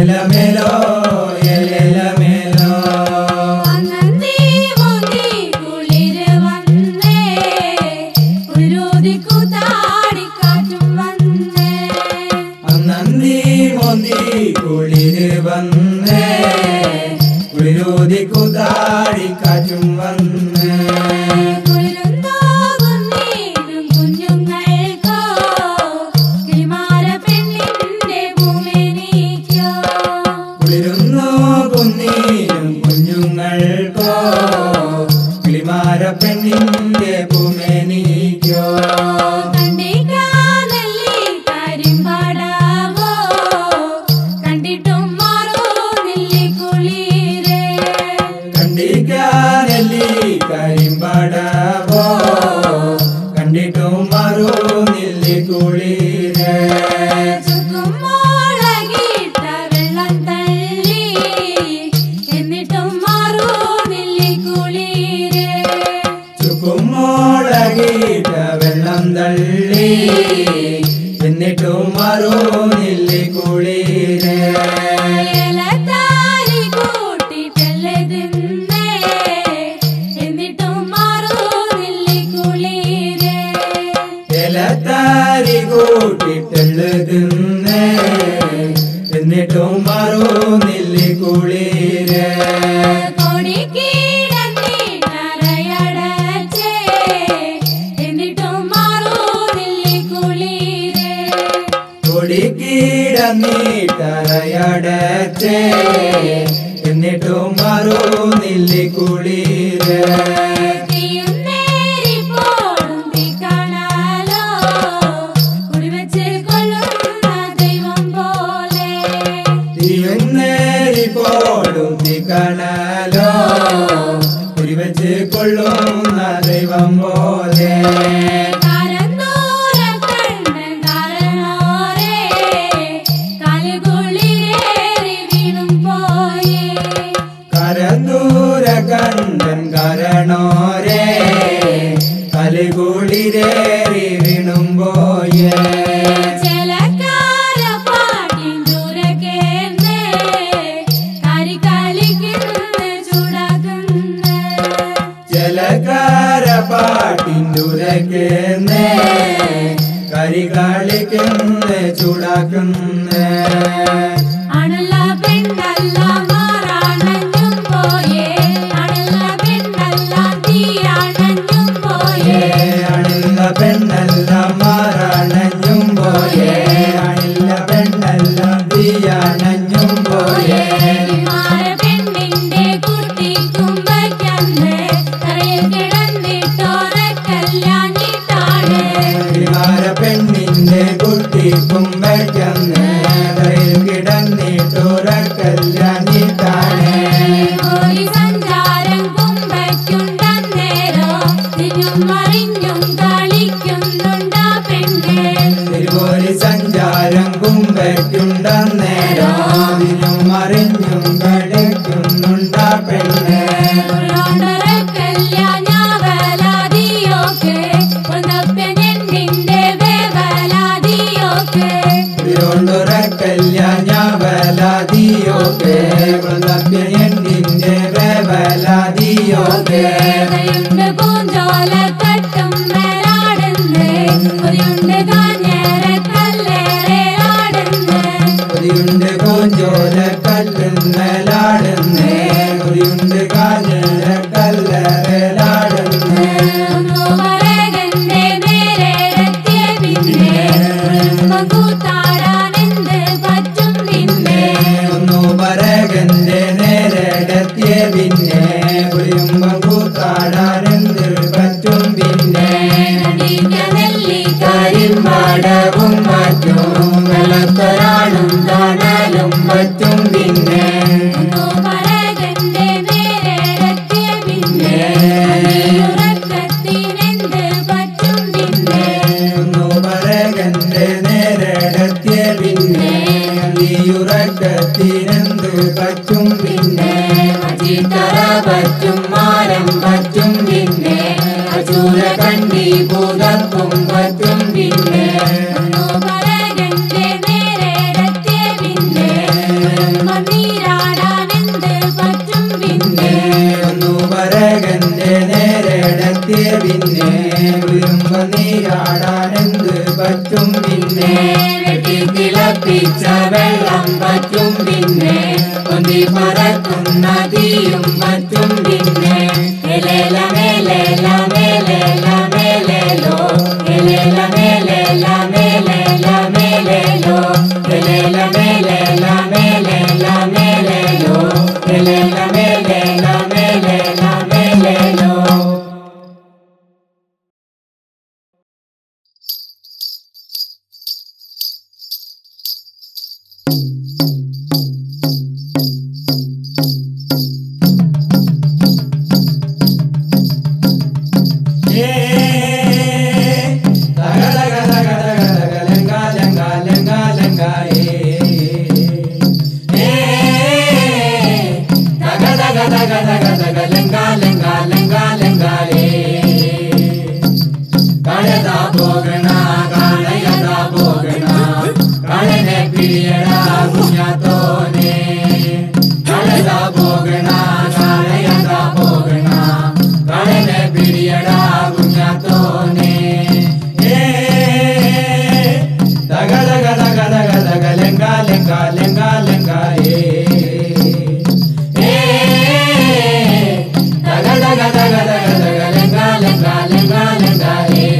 എലെല മേലോ എലെല മേലോ വന്നേ മോന്തി കുളിര് വന്നേ കുരുതി കൂത്താടിക്കാറ്റും വന്നേ അന്നന്തി മോന്തി കുളിര് വന്നേ കുളിരൂതി കുതാടി കാറ്റും വന്നേ കുളിരുന്നോകും നീരും കുഞ്ഞുങ്ങൾക്കോ കിളിമാര പെണ്ണിന്റെ ഭൂമിനിക്കോ കുളിരുന്നു കുന്നീരും കുഞ്ഞുങ്ങൾക്കോ കിളിമാര പെണ്ണിന്റെ ഭൂമേനിക്കോ കണ്ടിക്കാനല്ലി കരിമ്പടാവോ കണ്ടിട്ടും മാറൂന്നില്ലി കുളിരേ കണ്ടിക്കാനല്ലി കരിമ്പടവോ കണ്ടിട്ടും മറു നില്ലി കുളിരേ ചുക്കുമോളകിട്ട വെള്ളം തള്ളി എന്നിട്ടും മാറൂന്നില്ലി കുളിരേ ചുക്കുമോളകിട്ട വെള്ളം തള്ളി എന്നിട്ടും മറു നില്ലി കുളിരേ ഇലത്താരി കൂട്ടിട്ടല്ലേ തിന്നേ എന്നിട്ടും മാറൂന്നില്ലി കുളിരേ ഇലത്താരി കൂട്ടിട്ടെഴുതുന്നേ എന്നിട്ടും മറു നില്ലി കുളിരേ കൊടിക്കീടന്നീട്ടറയടച്ചേ എന്നിട്ടും മാറൂന്നില്ലി കുളിരേ കൊടിക്കീടന്നീട്ടറയടച്ചേ എന്നിട്ടും മറു നില്ലി കുളിരേ തീയുന്നേരി പോടും തീക്കണലോ കുടിവെച്ച് കൊള്ളുന്ന ദൈവം പോലെ തീയുന്നേരി പോടും തികണലോ കുരിവച്ച് കൊള്ളുന്ന ദൈവം പോലെ കരന്നൂര കണ്ണൻ കാരണോരേ കാലുകുളിരേറി വീണും പോയേ കരന്തൂര കണ്ടൻ കരണോരേ കലികുളിരേറി വീണുമ്പോയേ ജലക്കാര പാട്ടിൻ ദൂരക്കേന്നേ കരികളിക്കുന്ന ചൂടാക്കുന്ന ജലകാര പാട്ടിന്തുരക്കുന്നേ കരികാളിക്കുന്ന ചൂടാക്കുന്നേ അണല പെണ്ണല്ല മാറാണഞ്ഞും പോയേ അണല പെണ്ണല്ല തീയാണഞ്ഞും പോയേ അണില്ല പെണ്ണല്ല മാറാണഞ്ഞും പോയേ അണില്ല പെണ്ണല്ല തീയാണഞ്ഞും പോയേ മാറ പെണ്ണിന്റെ കുട്ടി കുമ്പയ്ക്കന്ന് തറയിൽ കിടന്നിട്ടോറക്കല്ലാഞ്ഞിട്ടാണ് വിമാര പെണ്ണിന്റെ കുട്ടി കുമ്പയ്ക്കന്ന് കിടന്നിട്ടുറക്കല്ലാഞ്ഞിട്ടാണ് ഒരു സഞ്ചാരം കുമ്പയ്ക്കുണ്ടന്നേരോ തിരിഞ്ഞും മറിഞ്ഞും കളിക്കുന്നുണ്ടാ പെണ്ണ് തിരുവോലി സഞ്ചാരം കുമ്പയ്ക്കുണ്ടെന്നേരോ ഇതിനും മറിഞ്ഞും കളിക്കുന്നുണ്ടാ പെണ്ണ് ഉള്ളോണ്ടൊരക്കല്ലാഞ്ഞാവലാതിയോക്ക് ഒന്നപ്പനെന്നിന്റെ വേവലാതിയോക്ക് തിരുവോണ്ടുറക്കല്ലാഞ്ഞാവലാതിയോക്കെ എണ്ണിന്റെ വേവലാതിയോക്കെ ണ്ട് പൂഞ്ചോല കട്ടും മേലാടുന്ന് ഒരുണ്ട് കാഞ്ഞേര കല്ലേറേലാടുന്ന് കുരിയുണ്ട് കോഞ്ചോല കല്ലുന്നലാടുന്നേ കുരിയുണ്ട് കാഞ്ഞ കല്ലറലാടുന്നേ ഒന്നു പറകന്റെ നേരെത്തിയ പിന്നെ കുടുംബം കൂത്താടാനെന്ത് പറ്റും പിന്നെ ഒന്നു പറകന്റെ നേരെടത്തിയ പിന്നെ കുളിയുമ്പം കൂത്താടാനെന്ത് പറ്റും പിന്നെ കരിമ്പാടവും മറ്റും വെള്ളത്തൊരാളും കാണലും പറ്റും പിന്നെ ഒന്നു പറകന്റെ നേരെടത്തിയ പിന്നെ നീയുറക്കത്തിനെന്ത് പറ്റും പിന്നെ അജിത്തറ പറ്റും മാരം പറ്റും പിന്നെ അചൂര കണ്ടി ഭൂതപ്പും പറ്റും പിന്നെ തിളപ്പിച്ച വെള്ളം പറ്റും പിന്നെ പൊന്തി പറക്കുന്ന തീയും പറ്റും പിന്നെ എലേല മേലേല മേലേല മേലേലോ എലേല മേലേല മേലേല മേലേലോ എലേല മേലേല മേലേല മേലേലോ എലേല മേലേല മേലേല മേലേലോ പിടിയടാ കുഞ്ഞാത്തോനെ ഏ ദഗ ദഗ ദഗ ദഗ ദഗ ലങ്ക ലങ്ക ലങ്ക ലങ്ക ഏ ഏ ദഗ ദഗ ദഗ ദഗ ദഗ ലങ്ക ലങ്ക ലങ്ക ലങ്ക ഏ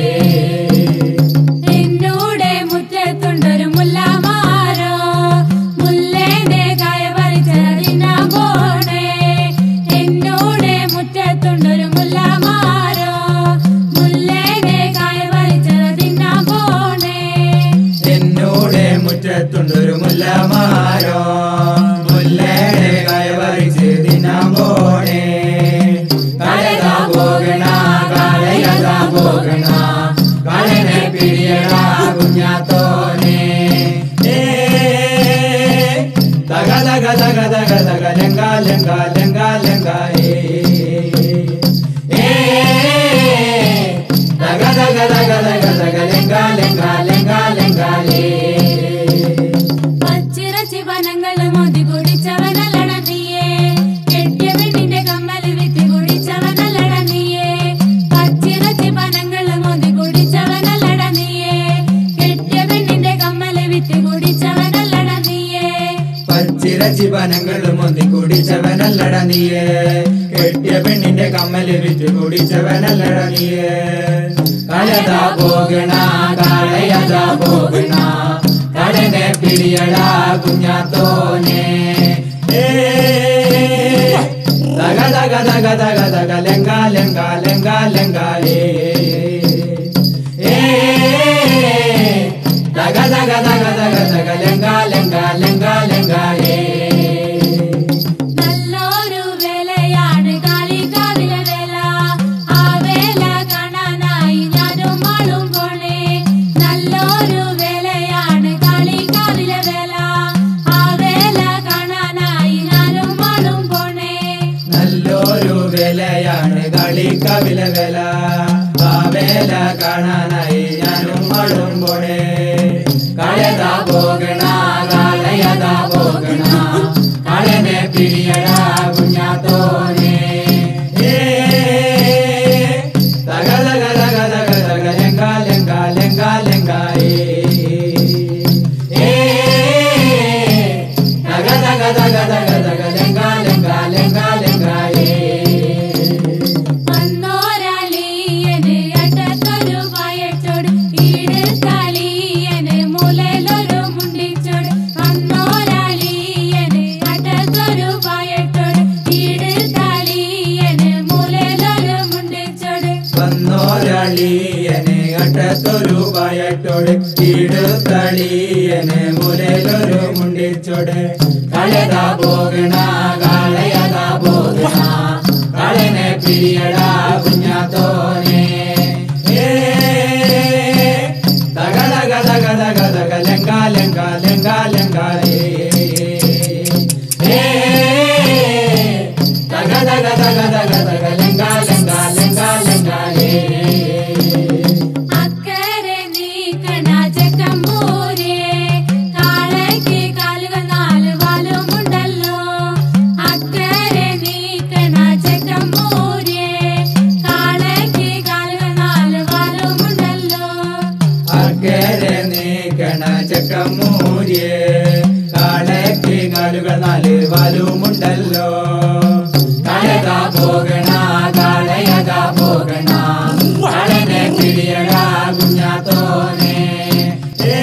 എന്നൂടെ മുറ്റത്തുണ്ടൊരു മുല്ലമാരോ മുല്ലേന്റെ കായ പറിച്ചതിനാ പോണേ എന്നൂടെ മുറ്റത്തുണ്ടൊരു മുല്ലമാരോ മുല്ലേന്റെ കായ പറിച്ചതിനാ പോണേ എന്നോടെ മുറ്റത്തുണ്ടൊരു മുല്ലമാരോ മുല്ലേടെ കയവറിച്ച് തിന്നാൻ പോണേ കളയതാ പോകണ കളയതാ പോകണ കളനെ പിടിയടാ കുഞ്ഞാത്തോനെ ഏ തക തക തക തക തക ലങ്ക ലങ്ക ലങ്ക ലങ്ക ഏ ഏ തക തക തക തക തക ലങ്ക ലങ്ക ലങ്ക ലങ്ക ഏ പച്ചിറച്ചി വനങ്ങൾ മോതി കുടിച്ചവനല്ലട നീയേ കെട്ടിയ പെണ്ണിന്റെ കമ്മല് വിറ്റ് കുടിച്ചവനല്ലട നീയേ പച്ചിറച്ചി വനങ്ങൾ മോതി കുടിച്ചവനല്ലട നീയേ കെട്ടിയ പെണ്ണിന്റെ കമ്മല് വിറ്റ് കുടിച്ചവനല്ലട നീയേ പച്ചിറച്ചി പനങ്ങളും ഒന്നി കുടിച്ചവനല്ലട നീയേ കെട്ടിയ പെണ്ണിന്റെ കമ്മല് വിറ്റ് കുടിച്ചവനല്ലട നീയേ കളയതാ പോകണ കളയതാ പോകണ കളനെ പിടിയടാ കുഞ്ഞാത്തോനെ ഏ തക തക തക തക തക ലങ്ക ലങ്ക ലങ്ക ലങ്ക ഏ ഏ തക തക തക തക തക ലങ്ക ലങ്ക ലങ്ക ലങ്ക ഏ നല്ലൊരു വേലയാണ് കാളികാവിലെ വേല ആ വേല കാണാനായി ഞാനും മാളും പോണേ നല്ലൊരു വേലയാണ് കാളികാവിലെ വേല ആ വേല കാണാനായി ഞാനും മാളും പോണേ നല്ലൊരു വിലയാണ് കളിക്കവില വില ആ വേല കാണാനായി ഞാനും മടും പോണേ കളയതാ പോകണ കളയതാ പോകണ കളനെ പിടിയടാ കുഞ്ഞാത്തോനെ ഏ തക തക തക തക തക ലങ്ക ലങ്ക ലങ്ക ലങ്ക ഏ തക തക തക തക തക ലങ്ക ലങ്ക ലങ്ക ലങ്ക ഏ വന്നോരാളിയന് അട്ടത്തൊരു വയറ്റോട് ഈട് കളിയന് മുലയിലൊരു മുണ്ടിച്ചോട് വന്നോരാളിയന് അട്ടത്തൊരു വയറ്റോട് ഈട് കളിയന് മുലയിലൊരു മുണ്ടിച്ചോട് വന്നോരളിയനെ അട്ടത്തൊരു വയറ്റോട് ഇടുത്തളിയനെ മുലയിലൊരു മുണ്ടിച്ചോട് കളയതാ പോകണ കളയതാ പോകണ കളനെ പിടിയടാ കുഞ്ഞാത്തോനെ ഏ തക തക തക തക തക ലങ്ക ലങ്ക ലങ്ക ലങ്ക ഏ ഏ തക തക തക തക തക ലങ്ക ലങ്ക ലങ്ക ലങ്ക ഏ അക്കരെ നീക്കണ ചെക്കമ്പൂരേ കാളയ്ക്ക് കാലുകൾ നാല് വാലുമുണ്ടല്ലോ അക്കരെ നീക്കണ ചെക്കമ്പൂരേ കാലുകൾ നാല് വാലുമുണ്ടല്ലോ കാളതാ പോകണ കാളയതാ പോകണ കാളനെ പിടിയടാ കുഞ്ഞാത്തോനെ ഏ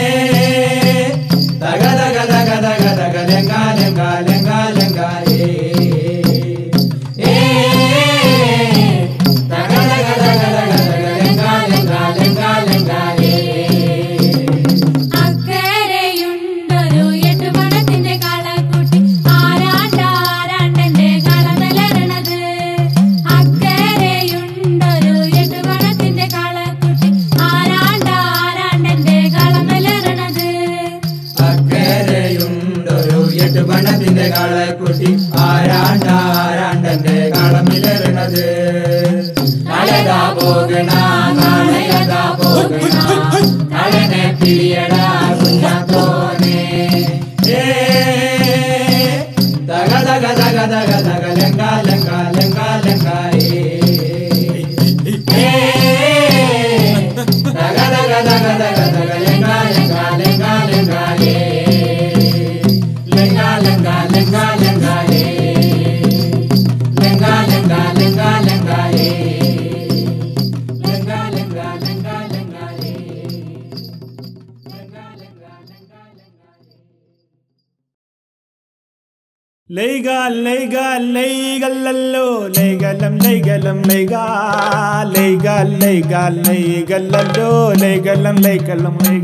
തക തക തക തക തക ലെങ്ക ലെങ്ക ലെങ്ക ലെങ്ക ഏ ഏ തക തക തക തക തക ലെങ്ക ലെങ്ക ലെങ്ക ലെങ്ക ഏ അക്കരയുണ്ടൊരു എട്ടുപണത്തിന്റെ കളക്കുട്ടി ആരാണ്ട ആരാണ്ടന്റെ കളമലരണത് അക്കരയുണ്ടൊരു എട്ടുപണത്തിന്റെ കളക്കുട്ടി ആരാണ്ട ആരാണ്ടന്റെ കളമലരണത് അക്കരയുണ്ടൊരു എട്ട് പണത്തിന്റെ കാളക്കുട്ടി ആരാണ്ട ആരാണ്ടന്റെ കളമിലെറിണത് കാളയതാ പോകണ കാളയതാ പോകണ കാളനെ പിടിയടാ കുഞ്ഞാത്തോനെ ഏ തക തക തക തക തക ലെങ്ക ലെങ്ക ലെങ്ക ലെങ്ക ഏ ഏ തക തക തക തക തക ലെങ്ക ലെങ്ക ലെങ്ക ലെങ്ക ഏ ലെങ്ക ലെങ്ക ലെങ്ക ലെങ്ക ഏ ലെങ്ക ലെങ്ക ലെങ്ക ലെങ്ക ഏ ലെങ്ക ലെങ്ക ലെങ്ക ലെങ്ക ഏ ലെങ്ക ലെങ്ക ലെങ്ക ലെങ്ക ലൈഗ ലൈഗ ലൈഗല്ലല്ലോ ലൈഗലം ലൈഗലം ലൈഗ ലൈഗ ലൈഗ ലൈഗല്ലല്ലോ ലൈഗലം ലൈഗലം ലൈഗ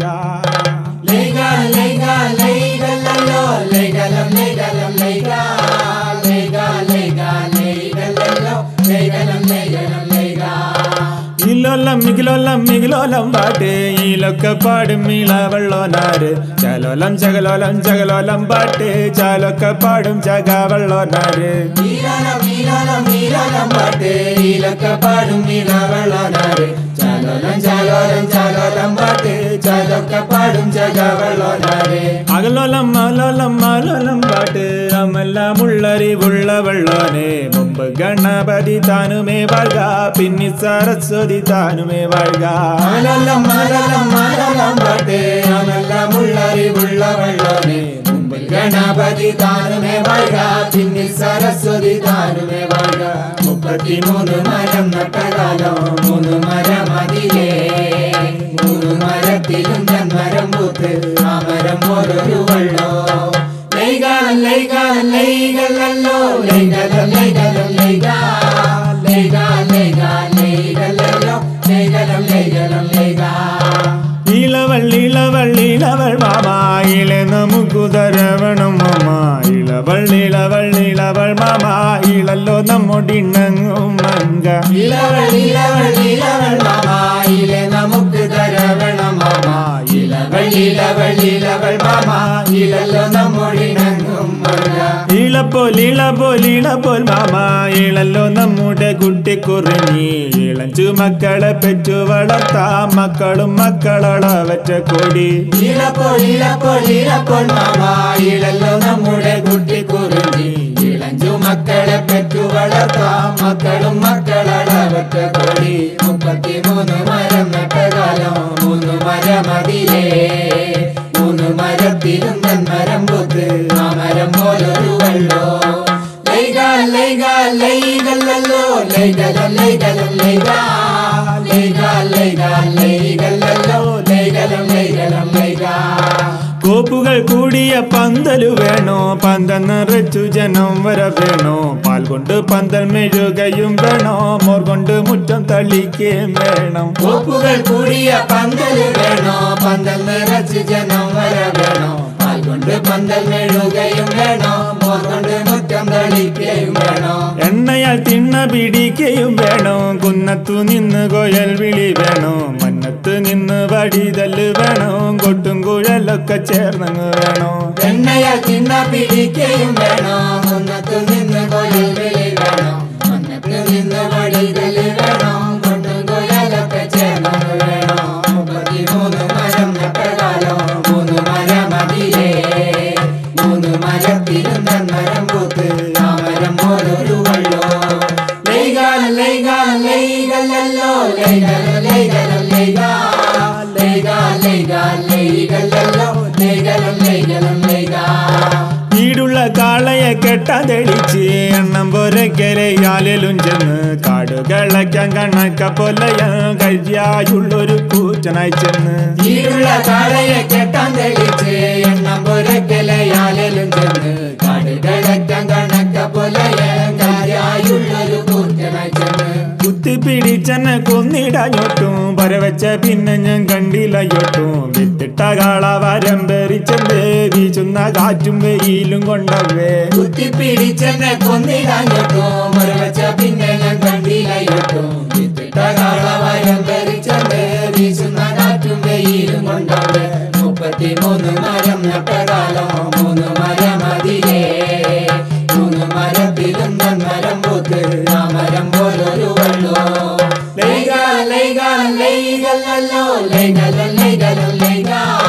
ലൈഗ ലൈഗ ലൈഗല്ലല്ലോ ലൈഗലം ലൈഗലം ലൈഗ ലൈഗ ലൈഗ ലൈഗല്ലല്ലോ ലൈഗലം ലൈഗലം ലൈഗ ഇലോലം മികിലോലം മികിലോലം പാട്ട് ഈലൊക്കെ പാടും ഇളവെള്ളോനാര് ചലോലം ചകലോലം ചകലോലം പാട്ട് ചാലൊക്കെ പാടും ചകവെള്ളോനാര് നീലം നീലം നീലം പാട്ട് ഈലൊക്കെ പാടും നീലവെള്ളോനാര് ചാലോലം ചാലോലം ചാലോലം പാട്ട് ചാലൊക്കെ പാടും ചകവെള്ളോനാര് അകലോലം അലോലം അലോലം പാട്ട് അമെല്ലാം ഉള്ളറിവുള്ള വെള്ളോനെ മുമ്പ് ഗണപതി താനുമേ വാഴ്ക പിന്നി സരസ്വതി താനുമേ വാഴ്ക മലലം മലലം മലലം പാട്ട് അമെല്ലാം ഉള്ളറിവുള്ള വെള്ളോനെ മുമ്പിൽ ഗണപതി താനുമേ വാഴ്ക പിന്നിൽ സരസ്വതി താനുമേ വാഴ്ക മുപ്പത്തിമൂന്ന് മരം നട്ടകാലം മൂന്ന് മരം അതിലേ മൂന്ന് മരത്തിലും മരം പൂത്ത് ആ മരം ഓരോരു വെള്ളോ ലൈകാലം ലൈകാലം ലൈകല്ലോ ലൈകലം ലൈകലം ലൈകാ ലൈകാ ലൈകാ ലൈകല്ലോ ലൈകലം ലൈകലം ലൈകാ ഇളവൾ ഇളവൾ ഇളവൾ മാമാ ഇളെ നമുക്കു തരവണം മാമാ ഇളവൾ ഇളവൾ ഇളവൾ മാമാ ഇളല്ലോ നമ്മൊടിണങ്ങും മങ്ക ഇളവൾ ഇളവൾ ഇളവൾ മാമായിലെ നമുക്ക് തരവണം മാമാ ഇളവൾ ഇളവൾ ഇളവൾ മാമാ ഇളല്ലോ നമ്മൊടിണങ്ങും മഴ ഇളപ്പോൽ ഇളപോൽ ഇളപോൽ മാമാ ഇളല്ലോ നമ്മുടെ കുട്ടിക്കുറിഞ്ഞി ഇളഞ്ചു മക്കളെ പെറ്റു വളർത്താം മക്കളും മക്കളളവറ്റ കൊടി ഇളപ്പോൾ ഇളപ്പോൾ ഇളപ്പോൾ മാമാ ഇളല്ലോ നമ്മുടെ കുട്ടി കുറിഞ്ഞി ഇളഞ്ചു മക്കളെ പെറ്റു വളർത്താം മക്കളും മക്കളളവറ്റ കൊടി മുപ്പത്തിമൂന്ന് മരം നട്ടകാലം മൂന്ന് മരം അതിലേ മൂന്ന് മരത്തിലും മരം പൂത്ത് ആ മരം പോലൊരു വെള്ളോ ലൈകാ ലൈകാ ലൈകല്ലോ ലൈകലം ലൈകലം ലൈകാ ലൈകാ ലൈകാ ലൈകല്ലോ ലൈകലം ലൈകലം ലൈകാ കോപ്പുകൾ കൂടിയ പന്തലു വേണോ പന്തൽ നിറച്ചു ജനം വര വേണോ പാൽ കൊണ്ട് പന്തൽ മെഴുകയും വേണോ മോർ കൊണ്ട് മുറ്റം തളിക്കുകയും വേണം കോപ്പുകൾ കൂടിയ പന്തൽ വേണോ പന്തൽ നിറച്ച് ജനം വര വേണോ പാൽ കൊണ്ട് പന്തൽ മെഴുകയും വേണോ മോർ കൊണ്ട് മുറ്റം തളിക്കുകയും വേണോ എണ്ണയാൽ തിണ്ണ പിടിക്കയും വേണോ കുന്നത്തു നിന്ന് കൊയൽ വിളി വേണോ മന്നത്ത് നിന്ന് വടിതല് വേണോ കൊട്ടും കുഴലൊക്കെ ചേർന്നങ്ങ് വേണോ എണ്ണയാൽ തിന്ന പിടിക്കുകയും വേണോ മുന്നത്ത് നിന്ന് കൊയിൽ വിളി വേണോ മുന്നത്ത് നിന്ന് വടികൾ വേണോ കൊണ്ടും കൊയലൊക്കെ ചേർന്ന് വേണോ മുപ്പത്തിമൂന്ന് മരം നട്ടകാലം മൂന്ന് മരം അതിലേ മൂന്ന് മരത്തിലും മരം പൂത്ത് ആ മരം പോലൊരു വെള്ളോ ലൈകാല ലൈകാല ലൈകല്ലോ ലൈകല ലൈകലം ലൈകാ ലൈകാ ലൈകാ ലൈകല്ലോ ലൈകലം ലൈകലം ലൈകാ കാളയെ കെട്ടാൻ തെളിച്ച് എണ്ണം പോരക്കരയാലും ചെന്ന് കാടുകളയ്ക്കാൻ കണക്ക പോലെയാ കഴിയായുള്ളൊരു കൂറ്റനായി ചെന്ന് ഈരുള്ള കാളയെ കെട്ടാൻ തെളിച്ച് എണ്ണം പുരക്കലയാലും ചെന്ന് കാടുകളറ്റം കണക്ക പോലെ കാര്യായുള്ളൊരു കൂറ്റനായി ചെന്ന് കുത്തിപ്പിടിച്ചെന്നെ കൊന്നിടാഞ്ഞോട്ടും പരവച്ച പിന്നെ ഞാൻ കണ്ടില്ലയോട്ടും വിത്തിട്ട കാള വരം പെറിച്ചെന്തേ വീശുന്ന കാറ്റും വെയിലും കൊണ്ടവേ കുത്തിപ്പിടിച്ചെന്നെ കൊന്നിടാഞ്ഞോട്ടോ മറുവച്ച പിന്നെ ഞാൻ കണ്ടില്ലയോട്ടോ വിത്തിട്ട കാളവരം ധരിച്ചത് വീശുന്ന കാറ്റും വെയിലും കൊണ്ടവേ മുപ്പത്തിമൂന്ന് മരം നട്ടകാലം മൂന്ന് മരം അതിലേ മൂന്ന് മരത്തിലും മരം പോത്ത് ആ മരം പോലൊരു വള്ളോ ലൈക ലൈക ലൈകല്ലോ ലൈകലം ലൈകലം ലൈക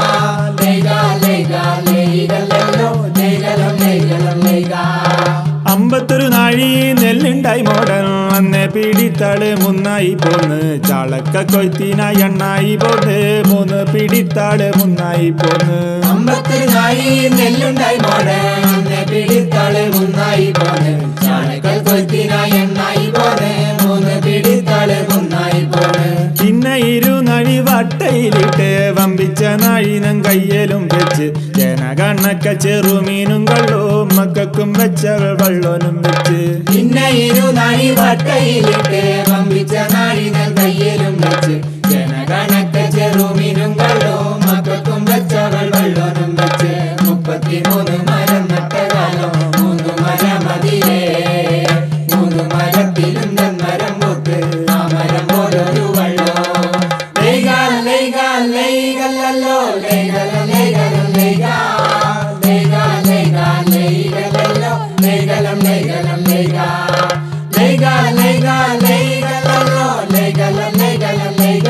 ലൈക ലൈക ലൈകലല്ലോ ലൈകലം ലൈകലം ലൈക അമ്പത്തൊരു നാഴി നെല്ലുണ്ടായി മോഡൽ അന്നെ പിടിത്താള് മുന്നായി പോന്ന് ചാളക്ക കൊയ്ത്തിനായി എണ്ണായി പോന്ന് മൂന്ന് പിടിത്താള് മുന്നായി പോന്ന് അമ്പത്തൊരു നായി നെല്ലുണ്ടായി മോടെ അന്നെ പിടിത്താള് മുന്നായി പോണ് ചാണകൽ കൊത്തിനായി എണ്ണായി പോണ് മൂന്ന് പിടിത്താള് മുന്നായി പോണ് പിന്നെ ഇരുനഴി വട്ടയിലിട്ട് വമ്പിച്ച നാഴിനം കയ്യലും വെച്ച് ജനകണ്ണക്ക ചെറുമീനും കള്ളവും മക്കൾക്കും വെച്ച വള്ളോനും വെച്ച് പിന്നെ ഇരു നാഴി വട്ടയിലിട്ട് വമ്പിച്ച നാഴിനൽ കയ്യിലും വെച്ച് ജനഗണക്ക ചെറുമീനും കള്ളവും മക്കൾക്കും വെച്ചവൾ വെള്ളോനും വെച്ച് മുപ്പത്തിമൂന്ന് മരം നട്ടകാലം മൂന്ന് മരം അതിലേ മൂന്ന് മരത്തിലും മരം പൊത്ത് ആ മരം പോലൊരു വള്ളോ ലൈക ലൈക ലൈകല്ലോ ലൈകല ലൈകലം ലൈക ലൈക ലൈക ലൈകലല്ലോ ലൈകലം ലൈകലം ലൈക ലൈക ലൈക ലൈകലല്ലോ ലൈകലം ലൈകലം ലൈക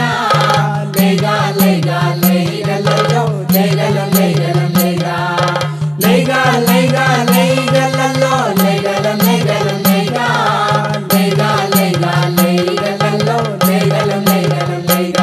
ലൈക ലൈക ലൈകലല്ലോ ലൈകലം ലൈകലം ലൈക ലൈക ലൈക ലൈകലല്ലോ ലൈകലം ലൈകലം ലൈക ലൈക ലൈക ലൈകലല്ലോ ലൈകലം ലൈകലം ലൈക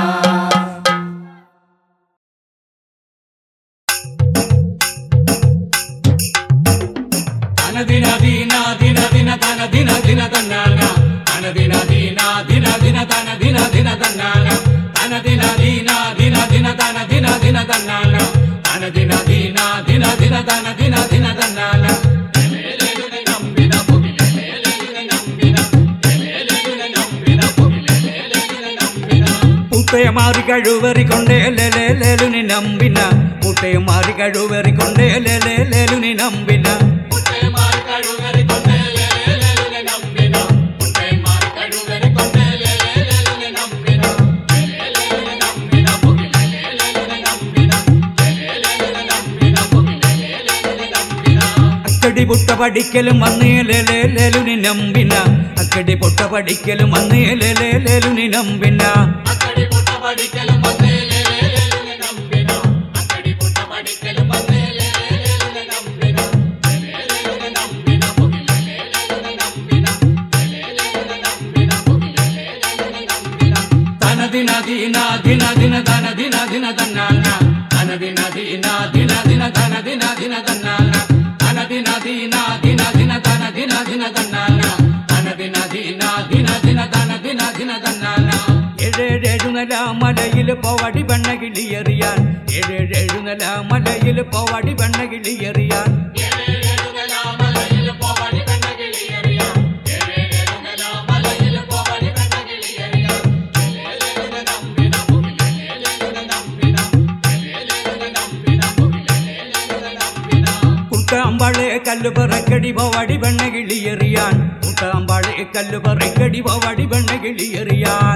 ദിന ദിന ദിന ദിന തന ദിന ദിന തന്നാന തന ദിന ദിന ദിന ദിന തന ദിന ദിന തന്നാന തന ദിന ദിന ദിന ദിന തന ദിന ദിന തന്നാന തന ദിന ദിന ദിന ദിന തന ദിന ദിന തന്നാന എലേലുനെ നമ്പിന പുകിലെ എലേലുനെ നമ്പിന എലേലുനെ നമ്പിന പുകിലെ എലേലുനെ നമ്പിന മുട്ടയെ മാറി കഴിവറിക്കൊണ്ടേ ലേലുനി നമ്പിന മുട്ടയെ മാറി കഴിവറിക്കൊണ്ടേ ലേലുനി നമ്പിന മുട്ടേമാർ കഴുകരി കൊണ്ടേ ലേലുനെ നമ്പിന മുട്ടേമാർ കഴുകരി കൊണ്ടേ ലേലുനെ നമ്പിന ലേലുനെ നമ്പിന പുകിലെ ലേലുനെ നമ്പിന ലേലുനെ നമ്പിന പുകിലെ ലേലുനെ നമ്പിന അക്കടി പൊട്ട പഠിക്കലും വന്നേ ലേലുനി നമ്പിന അക്കടി പൊട്ട പഠിക്കലും വന്നേ ലേലുനി നമ്പിന അക്കടി പുട്ട പഠിക്കലും വന്നേ ലേലുനെ നമ്പിന അക്കടി പുട്ട പഠിക്കലും വന്നേ ലേലുനെ നമ്പിന ലേലുനെ നമ്പിന പുകിലെ ലേലുനെ നമ്പിന ലേലുനെ നമ്പിന പുകിലെ ലേലുനെ നമ്പിന തനദിന ദിന ദിന ദിന തന ദിന ദിന തന്നാന തനദിന ദിന ദിന ദിന തന ദിന ദിന തന്നാന തനദിന ദിന ദിന ദിന തന ദിന ദിന തന്നാന തനദിന ദിന ദിന ദിന തന ദിന ദിന തന്നാന ഏഴേഴെഴുന്നല മലയിൽ പോവടി പെണ്ണകിളിയെറിയാൻ ഏഴേഴെഴുന്നല മലയിൽ പോവടി പെണ്ണകിളിയെറിയാൻ കുട്ടാമ്പാളെ കല്ല് പറക്കടി പോവടി പെണ്ണകിളിയെറിയാൻ കുട്ടാമ്പാളെ കല്ല് പറക്കടി പോവടി പെണ്ണകിളിയെറിയാൻ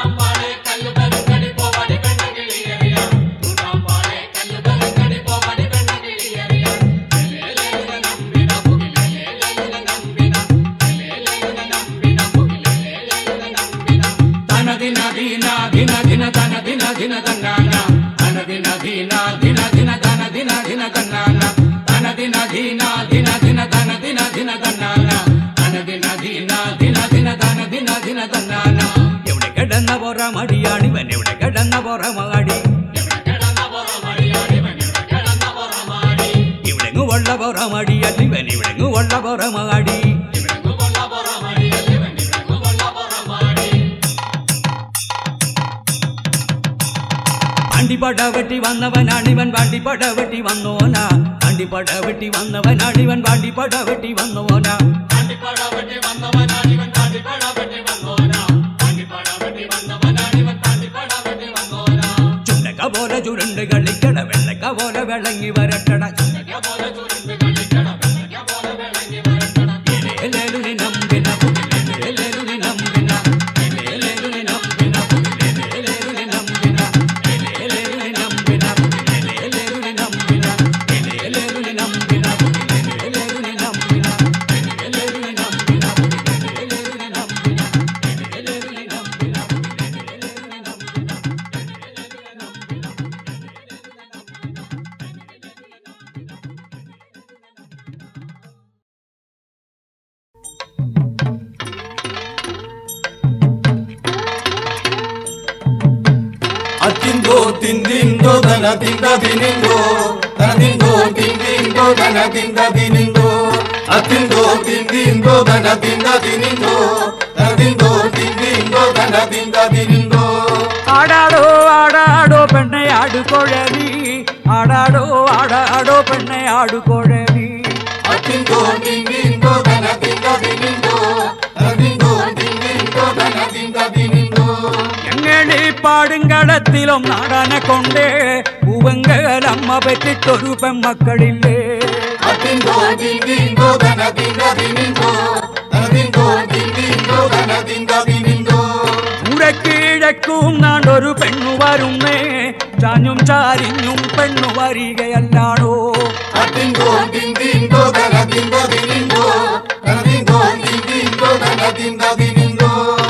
തന ദിന ദിന ദിന ദിന തന ദിന ദിന തന്നാന തന ദിന ദിന ദിന ദിന തന ദിന ദിന തന്നാന തന ദിന ദിന ദിന ദിന തന ദിന ദിന തന്നാന തന ദിന ദിന ദിന ദിന തന ദിന ദിന തന്നാന എവിടെ കിടന്ന പോറ മടിയാണിവൻ എവിടെ കിടന്ന പോറ മാടി ഇവിടെങ്ങു ഉള്ള പോറ പുറമടിയല്ലി വെനിവിളങ്ങു കൊള്ള പുറമാടി വണ്ടിപ്പട വെട്ടി വന്നവനാണിവൻ വണ്ടിപ്പട വെട്ടി വന്നോന വണ്ടിപ്പട വെട്ടി വന്നവനാണിവൻ വണ്ടിപ്പട വെട്ടി വന്നോന ചുണ്ടക്ക പോലെ ചുരുണ്ട് കളിക്കട വെള്ളക്ക പോലെ വിളങ്ങി വരട്ടട ഇലേലുനി നമ്പിന ഇലേലുനി നമ്പിന ഇലേലുനി നമ്പിന ഇലേലുനി നമ്പിന ഇലേലുനി നമ്പിന ഇലേലുനി നമ്പിന ഇലേലുനി നമ്പിന ഇലേലുനി നമ്പിന ഇലേലുനി നമ്പിന ഇലേലുനി നമ്പിന ഇലേലുനി അത്തിന്തോ തിന്തിന്തോ ധന തിന്ത തിനിന്തോ ധനതിന്തോ തിന്തിന്തോ ധന തിന്ത തിനിന്തോ അത്തിന്തോ തിന്തിന്തോ ധന തിന്ത തിനിന്തോ ധനതിന്തോ തിന്തിന്തോ ധന തിന്ത തിനിന്തോ ആടാടോ ആടാടോ പെണ്ണെ ആടുകൊഴവി ആടാടോ ആടാടോ പെണ്ണെ ആടുകൊഴവി അത്തിന്തോ തിന്തിന്തോ ധന തിന്ത തിനിന്തോ ധനതിന്തോ തിന്തിന്തോ ധന തിന്ത തിനിന്തോ ഞങ്ങളി പാടുങ്കടത്തിലും നാടനെ കൊണ്ടേ പൂവങ്കലമ്മ പെറ്റിട്ടൊരു പെമ്മക്കളില്ലേ അത്തിന്തോ തിന്തിന്തോ ധന തിന്ത തിനിന്തോ ധനതിന്തോ തിന്തിന്തോ ധന തിന്ത തിനിന്തോ ഉടക്കീഴക്കും നാണ്ടൊരു പെണ്ണു വരുന്നേ ചാഞ്ഞും ചാരിഞ്ഞും പെണ്ണു വരികയല്ലാണോ അത്തിന്തോ തിന്തിന്തോ ധന തിന്ത തിനിന്തോ ധനതിന്തോ തിന്തിന്തോ ധന തിന്ത തിനിന്തോ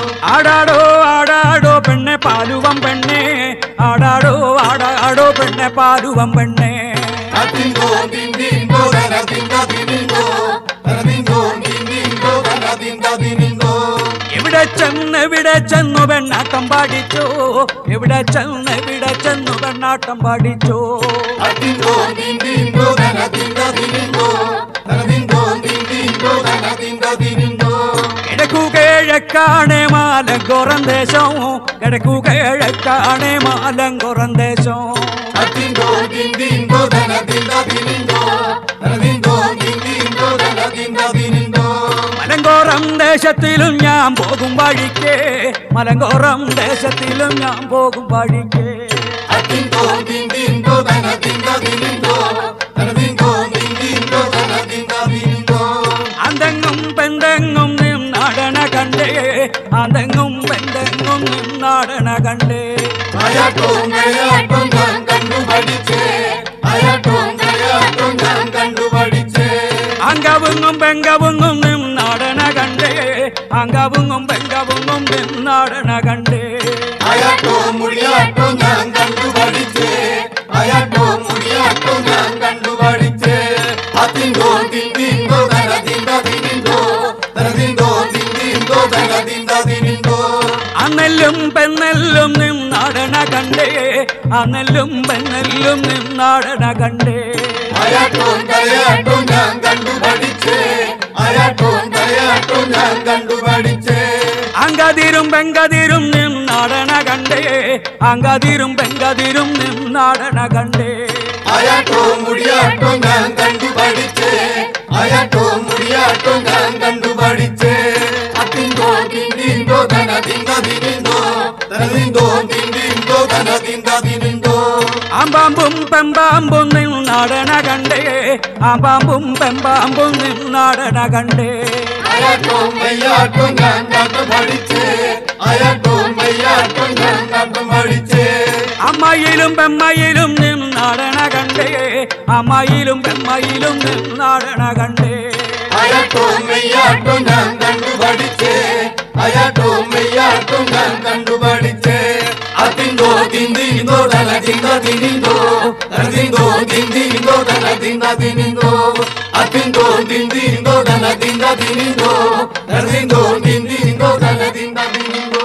ആടാടോ ആടാടോ പെണ്ണെ പാലുവം പെണ്ണെ ആടാടോ ആടാടോ പെണ്ണെ പാലുവം പെണ്ണെ അത്തിന്തോ തിന്തിന്തോ ധന തിന്ത തിനിന്തോ ധനതിന്തോ തിന്തിന്തോ ധന തിന്ത തിനിന്തോ എവിടെ ചെന്ന് എവിടെ ചെന്നു പെണ്ണാട്ടം പാടിച്ചോ എവിടെ ചെന്ന് എവിടെ ചെന്നു പെണ്ണാട്ടം പാടിച്ചോ അത്തിന്തോ തിന്തിന്തോ ധന തിന്ത തിനിന്തോ ധനതിന്തോ തിന്തിന്തോ ധന തിന്ത തിനിന്തോ കിഴക്കു കിഴക്കാണേ മാലങ്കുറം ദേശം കിഴക്കു കിഴക്കാണേ മാലങ്കുറം ദേശം അത്തിന്തോ തിന്തിന്തോ ധന തിന്ത തിനിന്തോ ധനതിന്തോ തിന്തിന്തോ ധന തിന്ത തിനിന്തോ മലങ്കോറം ദേശത്തിലും ഞാൻ പോകും വഴിക്ക് മലങ്കോറം ദേശത്തിലും ഞാൻ പോകും വഴിക്ക് അത്തിന്തോ തിന്തിന്തോ ധന തിന്ത തിനിന്തോ ധനതിന്തോ തിന്തിന്തോ ധന തിന്ത തിനിന്തോ അന്തെങ്ങും പെന്തെങ്ങും നിന്നാടണ കണ്ടേ അന്തെങ്ങും പെന്തെങ്ങും നിന്നാടണ കണ്ടേ അയാട്ടോ കയാട്ടോ ഞാൻ കണ്ടു പഠിച്ചേ അയാട്ടോ കയാട്ടോ ഞാൻ കണ്ടു പഠിച്ചേ അങ്കവുങ്ങും പെങ്കവുങ്ങും നിന്നാടണ കണ്ടേ അങ്കവുങ്ങും പെങ്കവുങ്ങും നിന്നാടണ കണ്ടേ അയാട്ടോ മുടിയാട്ടോ ഞാൻ കണ്ടു പഠിച്ചേ അയാട്ടോ മുടിയാട്ടോ ഞാൻ കണ്ടു പഠിച്ചേ അത്തിന്തോ തിന്തിന്തോ ധന തിന്ത തിനിന്തോ ധനതിന്തോ തിന്തിന്തോ ധന തിന്ത തിനിന്തോ അന്നെല്ലും പെണ്ണെല്ലും നിന്നാടണ കണ്ടേ അന്നെല്ലും പെണ്ണെല്ലും നിന്നാടണ കണ്ടേ അയാട്ടോ കയാട്ടോ ഞാൻ കണ്ടു പഠിച്ചേ അയാട്ടോ കയാട്ടോ ഞാൻ കണ്ടു പഠിച്ചേ അങ്കതിരും പെങ്കതിരും നിന്നാടണ കണ്ടേ അങ്കതിരും പെങ്കതിരും നിന്നാടണ കണ്ടേ അയാട്ടോ മുടിയാട്ടോ ഞാൻ കണ്ടു പഠിച്ചേ അയാട്ടോ മുടിയാട്ടോ ഞാൻ കണ്ടു പഠിച്ചേ അത്തിന്തോ തിന്തിന്തോ ധന തിന്ത തിനിന്തോ ധനതിന്തോ തിന്തിന്തോ ധന തിന്ത തിനിന്തോ ആമ്പാമ്പും പെമ്പാമ്പും നിന്നാടണ കണ്ടേ ആമ്പാമ്പും പെമ്പാമ്പും നിന്നാടണ കണ്ടേ അയാട്ടോ മെയ്യാട്ടോ ഞാൻ കണ്ടു പഠിച്ചേ അയാട്ടോ മെയ്യാട്ടോ ഞാൻ കണ്ടു പഠിച്ചേ അമ്മയിലും പെമ്മയിലും നിന്നാടണ കണ്ടേ അമ്മയിലും പെമ്മയിലും നിന്നാടണ കണ്ടേ അയാട്ടോ മെയ്യാട്ടോ ഞാൻ കണ്ടു പഠിച്ചേ അയാട്ടോ മെയ്യാട്ടോ ഞാൻ കണ്ടു പഠിച്ചേ അത്തിന്തോ തിന്തിന്തോ ധന തിന്ത തിനിന്തോ ധനതിന്തോ തിന്തിന്തോ ധന തിന്ത തിനിന്തോ അത്തിന്തോ തിന്തിന്തോ ധന തിന്ത തിനിന്തോ ധനതിന്തോ തിന്തിന്തോ ധന തിന്ത തിനിന്തോ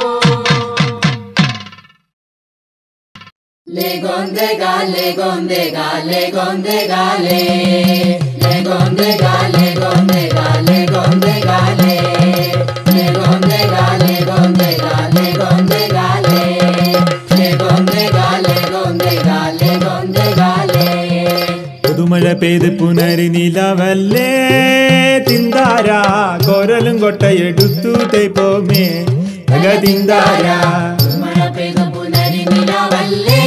Le gonde gale, gonde gale, gonde gale. Le ലേഗോന്തേഗാ ലേഗോന്തേഗാ ലേഗോന്തേഗാ ലേ ലേഗോന്തേഗാ ലേഗോന്തേഗാ ലേഗോന്തേഗാ ലേ ലേഗോന്തേഗാ ലേഗോന്തേഗാ ലേഗോന്തേഗാ ലേ പുതുമഴ പെയ്ത് പുനരി നിലവല്ലേ തിന്താര കോരലും കൊട്ടയെടുത്തു തേപ്പോമേ തിന്താര മഴ പെയ്തു പുനരി നിലവല്ലേ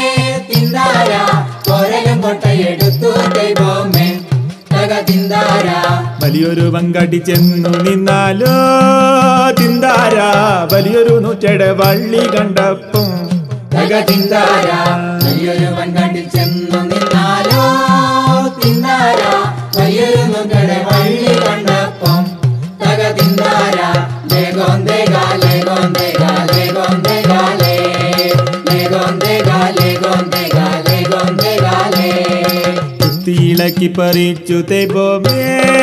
തിന്താര കോരലും കൊട്ടയെടുത്തു ദൈവമേ തക തിന്താര വലിയൊരു പങ്കടി ചെന്നു നിന്നാലോ തിന്താര വലിയൊരു നൂറ്റയുടെ വള്ളി കണ്ടപ്പം തക തിന്താര വലിയൊരു വൻകണ്ടിൽ ചെന്നു നിന്നാലോ തിന്താര വലിയൊരു നുകടെ വള്ളി കണ്ടപ്പം തക തിന്താര ലേഗോന്തേഗ ലേഗോന്തേഗ ലേഗോന്തേഗ ലേ ലേഗോന്തേഗ ലേഗോന്തേഗ ലേഗോന്തേഗ ലേ കുത്തിയിളക്കി പറിച്ചു തേപ്പോമേ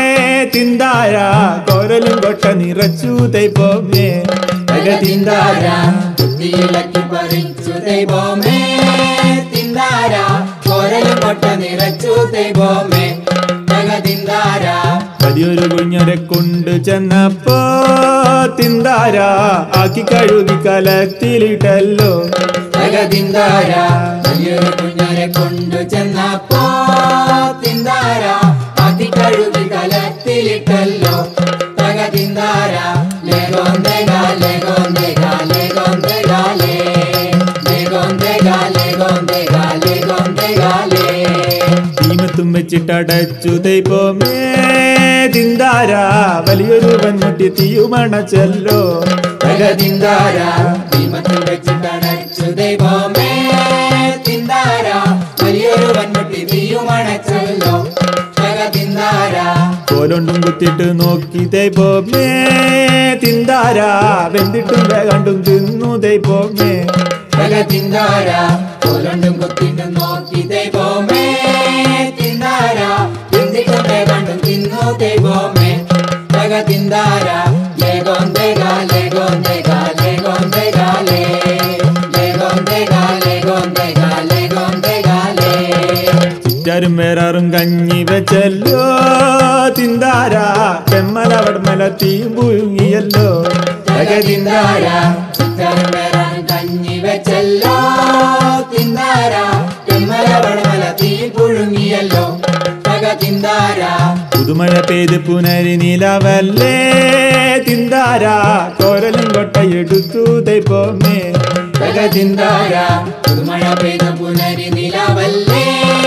തിന്താര കോരലും കൊട്ട നിറച്ചു തേപ്പോമേ തിന്താര കുത്തിയിളക്കി പറിച്ചു ദൈവമേ തിന്താര കോരലും കൊട്ട നിറച്ചു ദൈവമേ തക തിന്താര വലിയൊരു കുഞ്ഞരെ കൊണ്ട് ചെന്നപ്പോ തിന്താര ആക്കി കഴുകി കലത്തിലിട്ടല്ലോ തക തിന്താര വലിയൊരു കുഞ്ഞരെ കൊണ്ടു ചെന്നപ്പോ തിന്താര അതി കഴുകി കലത്തിലിട്ടല്ലോ തക തിന്താര ലേഗോന്തേഗ ലേഗോന്തേഗ ലേഗോന്തേഗ ലേ ലേഗോന്തേഗ ലേഗോന്തേഗ ലേഗോന്തേഗ ലേ തീമത്തും വെച്ചിട്ടടച്ചു തേപ്പോമേ തിന്താര വലിയൊരു വൻമുട്ടി തീയുമണച്ചല്ലോ തിന്താര ഭീമത്തിൽ വെച്ചിട്ടടച്ചു ദൈവമേ തിന്താര വലിയൊരു വൻമുട്ടി തീയുമണച്ചല്ലോ തക തിന്താര കോലുണ്ടും കുത്തിട്ട് നോക്കി തേപ്പോമേ തിന്താര വെന്തിട്ടും വേഗണ്ടും തിന്നു തേപ്പോമേ തക തിന്താര കോലണ്ടും കൊത്തിട്ടും നോക്കി ദൈവമേ തിന്താര തിന്തിട്ടും വേഗണ്ടും തിന്നു ദൈവമേ തക തിന്താര ലേഗോന്തേഗ ലേഗോന്തേഗ ലേഗോന്തേഗ ലേ ലേഗോന്തേഗ ലേഗോന്തേഗ ലേഗോന്തേഗ ലേ ചുറ്റാരും വേറാറും കഞ്ഞി വെച്ചല്ലോ തിന്താര പെമ്മല വടമല തീയും പുഴുങ്ങിയല്ലോ തിന്താര ചിത്തരം വരാൻ കഞ്ഞി വെച്ചല്ലോ തിന്താര തെമ്മല വടമല തീ പുഴുങ്ങിയല്ലോ തക തിന്താര പുതുമഴ പെയ്ത് പുനരി നിലവല്ലേ തിന്താര കോരലും കൊട്ടയെടുത്തു തേപ്പോമേ തക തിന്താര പുതുമഴ പെയ്ത പുനരി നിലവല്ലേ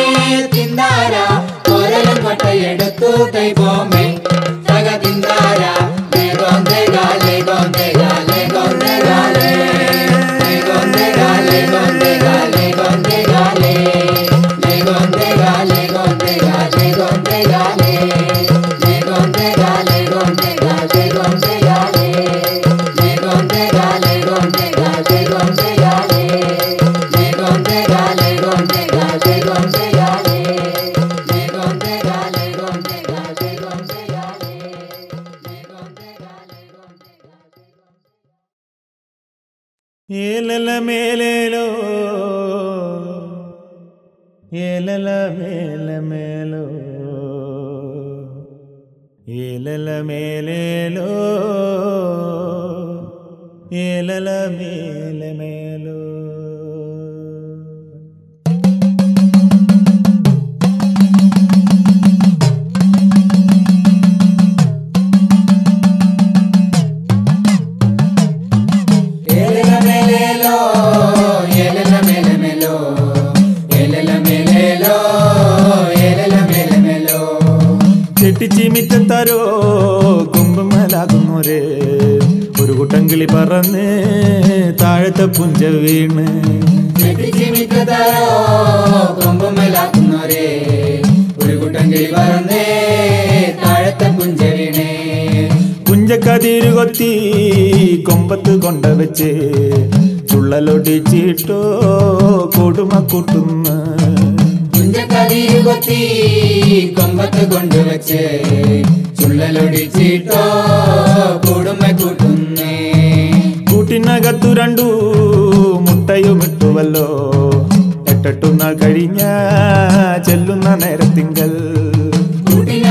തിന്താര കോരലും കൊട്ടയെടുത്തു തൈപോമേ തക തിന്താര ലേഗോന്തേഗ ലേഗോന്തേഗ ലേഗോന്തേഗ ലേ ലേഗോന്തേഗ ലേഗോന്തേഗ ലേഗോന്തേഗ ലേ ലേഗോന്തേഗ ലേഗോന്തേഗ ലേഗോന്തേഗ ലേ ലേഗോന്തേഗ ലേഗോന്തേഗ ലേഗോന്തേഗ ലേ ലേഗോന്തേഗ ലേഗോന്തേഗ ലേഗോന്തേഗ ലേ ലേഗോന്തേഗ ലേഗോന്തേഗ ലേഗോന്തേഗ ലേ ലേഗോന്തേഗ ലേഗോന്തേഗ ലേഗോന്തേഗ ലേ ലേഗോന്തേഗ ഏലല മേലേലോ ഏലല മേല മേലോ ഏലല മേലേലോ ഏലല മേല മേലോ ഏലല മേലേലോ ഏലല മേലെ മേലോ ഏലല മേലേലോ ഏലല മേലെ മേലോ ചെട്ടിച്ചിമിറ്റത്തരോ കുമ്പമലാകുന്നോരെ ഒരു കൂട്ടം കിളി പറന്ന് താഴത്തെ പുഞ്ച വീണ് ചെട്ടിച്ചിമിക്കതാരോ കൊമ്പുമലാക്കുന്നോരേ ഒരു കൂട്ടം കിളി പറന്നേ താഴത്തെ പുഞ്ച വീണേ പുഞ്ചക്കതിരു കൊത്തി കൊമ്പത്ത് കൊണ്ട വെച്ച് ചുള്ളലൊടിച്ചിട്ടോ കൊടുമ കൂട്ടുന്ന പുഞ്ചക്കതിരു കൊത്തി കൊമ്പത്ത് കൊണ്ടുവച്ച് ചുള്ളലൊടിച്ചിട്ടോ കൂടുമ കൂട്ടുന്നേ കൂട്ടിനകത്തു രണ്ടു മുട്ടയുമിട്ടുവല്ലോ എട്ടെട്ടു നാൾ കഴിഞ്ഞ ചെല്ലുന്ന നേരത്തിങ്കൽ കൂട്ടിന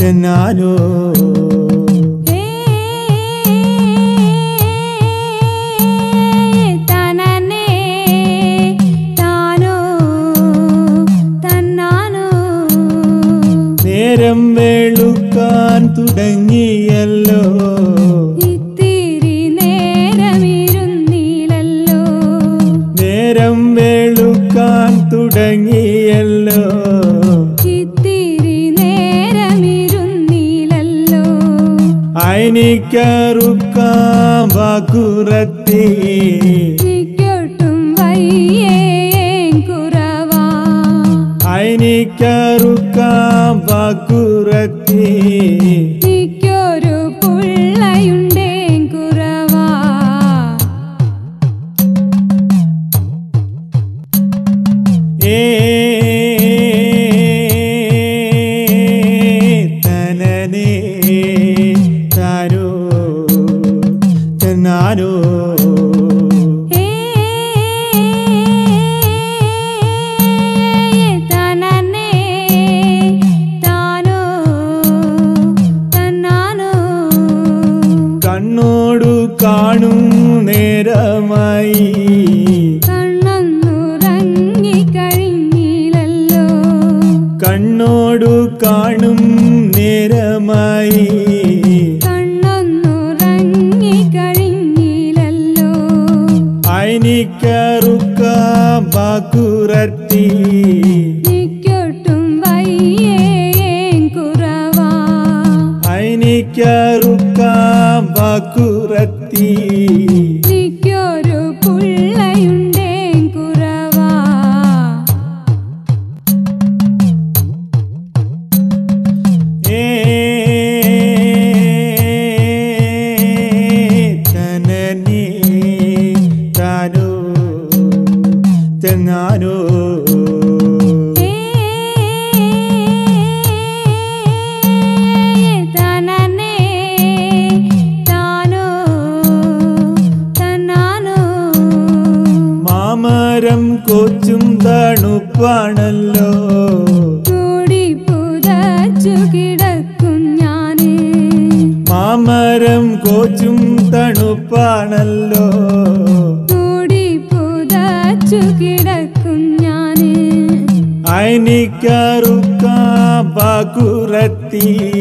തെന്നാനോ തനനേ താനോ തന്നാനോ നേരം വേളുക്കാൻ തുടങ്ങിയല്ലോ ഇത്തിരി നേരമിരുന്നില്ലല്ലോ നേരം വേളുക്കാൻ തുടങ്ങിയല്ലോ ഇത്തിരി നേരമിരുന്നില്ലല്ലോ അയനിക്കറുക്കാം വാക്കുറത്തി എനിക്കൊട്ടും വയ്യേ കുറവാ അയനിക്കറുക്കാം വാക്കുറത്തി എനിക്കൊരു പുള്ളയുണ്ടേ കുറവാ ഏ തനനേ താനോ തന്നാനോ ഏ തനനേ താനോ തന്നാനോ കണ്ണോടു കാണും നേരമായി കണ്ണൊന്നുറങ്ങി കഴിഞ്ഞില്ലല്ലോ കണ്ണോടു കാണും നേരമായി കണ്ണൊന്നുറങ്ങി കഴിഞ്ഞില്ലല്ലോ അയനിക്കറുക്കാം വാക്കുറത്തി എനിക്കൊട്ടും വയ്യേ കുറവാ അയനിക്കറുക്കാം വാക്കുറത്തി എനിക്കൊരു പുള്ളയുണ്ടേ കുറവാ ഏ തനനേ താനോ തെന്നാനോ ഏ തനനേ താനോ തന്നാനോ മാമരം കൊച്ചും തണുപ്പാണല്ലോ കൂടി പുതച്ചു കിടക്കും ഞാന് മാമരം കൊച്ചും തണുപ്പാണല്ലോ കൂടി പുതച്ചു കിടക്കും ഞാന് അയനിക്കറുക്കാം വാക്കുറത്തി